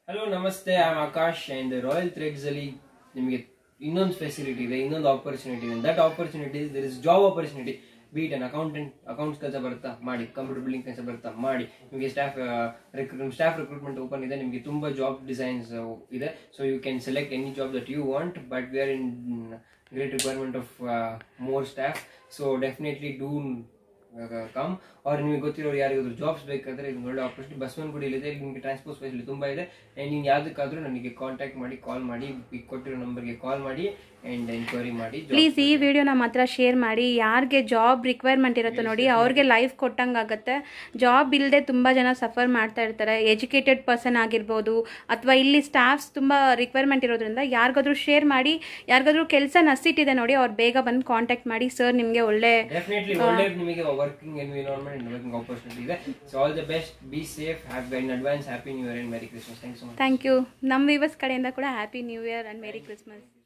hello ನಮಸ್ತೆ I Akash and royal threads ಅಲ್ಲಿ ನಿಮಗೆ ಇನ್ನೊಂದು ಫೆಸಿಲಿಟಿ ಇದೆ ಇನ್ನೊಂದು ಆಪರ್ಚುನಿಟಿ ಇದೆ that opportunity there is job opportunity beat an accountant accounts ಕೆಲಸ ಬರುತ್ತಾ ಮಾಡಿ ಕಂಪ್ಯೂಟರ್ ಬಿಲ್ಡಿಂಗ್ ಕೆಲಸ ಬರುತ್ತಾ ಮಾಡಿ ನಿಮಗೆ ಸ್ಟಾಫ್ ಸ್ಟಾಫ್ ರಿಕ್ರೂಟ್ಮೆಂಟ್ ಓಪನ್ ಇದೆ ನಿಮಗೆ ತುಂಬಾ ಜಾಬ್ ಡಿಸೈನ್ಸ್ ಇದೆ so you can select any job that you want but we are in great requirement of more staff so definitely do come ಅವ್ರು ನಿಮಗೆ ಗೊತ್ತಿರೋರು ಯಾರಿಗಾದ್ರು ಜಾಬ್ಸ್ ಬೇಕಾದ್ರೆ ಇದು ಒಳ್ಳೆ ಆಪರ್ಚುನಿಟಿ ಬಸವನಗುಡಿಯಲ್ಲಿದೆ ಇಲ್ಲಿ ನಿಮಗೆ ಟ್ರಾನ್ಸ್ಪೋರ್ಟ್ ಫೆಸಿಲಿಟಿ ತುಂಬಾ ಇದೆ ಆ್ಯಂಡ್ ನೀವು ಯಾವುದಕ್ಕಾದ್ರೂ ನನಗೆ ಕಾಂಟ್ಯಾಕ್ಟ್ ಮಾಡಿ ಕಾಲ್ ಮಾಡಿ ಈ ಕೊಟ್ಟಿರೋ ನಂಬರ್ಗೆ ಕಾಲ್ ಮಾಡಿ ಆ್ಯಂಡ್ ಎನ್ಕ್ವೈರಿ ಮಾಡಿ job ಪ್ಲೀಸ್ ಈ ವಿಡಿಯೋನ ಮಾತ್ರ ಶೇರ್ ಮಾಡಿ ಯಾರಿಗೆ ಜಾಬ್ ರಿಕ್ವೈರ್ಮೆಂಟ್ ಇರುತ್ತೆ ನೋಡಿ ಅವ್ರಿಗೆ ಲೈಫ್ ಕೊಟ್ಟಂಗೆ ಆಗುತ್ತೆ ಜಾಬ್ ಇಲ್ಲದೆ ತುಂಬ ಜನ ಸಫರ್ ಮಾಡ್ತಾ ಇರ್ತಾರೆ ಎಜುಕೇಟೆಡ್ ಪರ್ಸನ್ ಆಗಿರ್ಬೋದು ಅಥವಾ ಇಲ್ಲಿ ಸ್ಟಾಫ್ಸ್ ತುಂಬ ರಿಕ್ವೈರ್ಮೆಂಟ್ ಇರೋದ್ರಿಂದ ಯಾರಿಗಾದ್ರೂ ಶೇರ್ ಮಾಡಿ ಯಾರಿಗಾದ್ರೂ ಕೆಲಸ ನಸಿಟ್ಟಿದೆ ನೋಡಿ ಅವ್ರು ಬೇಗ ಬಂದು ಕಾಂಟ್ಯಾಕ್ಟ್ ಮಾಡಿ ಸರ್ ನಿಮಗೆ ಒಳ್ಳೆ ಡೆಫಿನೆಟ್ಲಿ ಒಳ್ಳೆ ನಿಮಗೆ working environment and working opportunity ಇದೆ so all the best be safe have in advance happy new year and merry Christmas thank so much thank you ನಮ್ಮ ವಿವರ್ಸ್ ಕಡೆಯಿಂದ ಕೂಡ happy new year and merry Christmas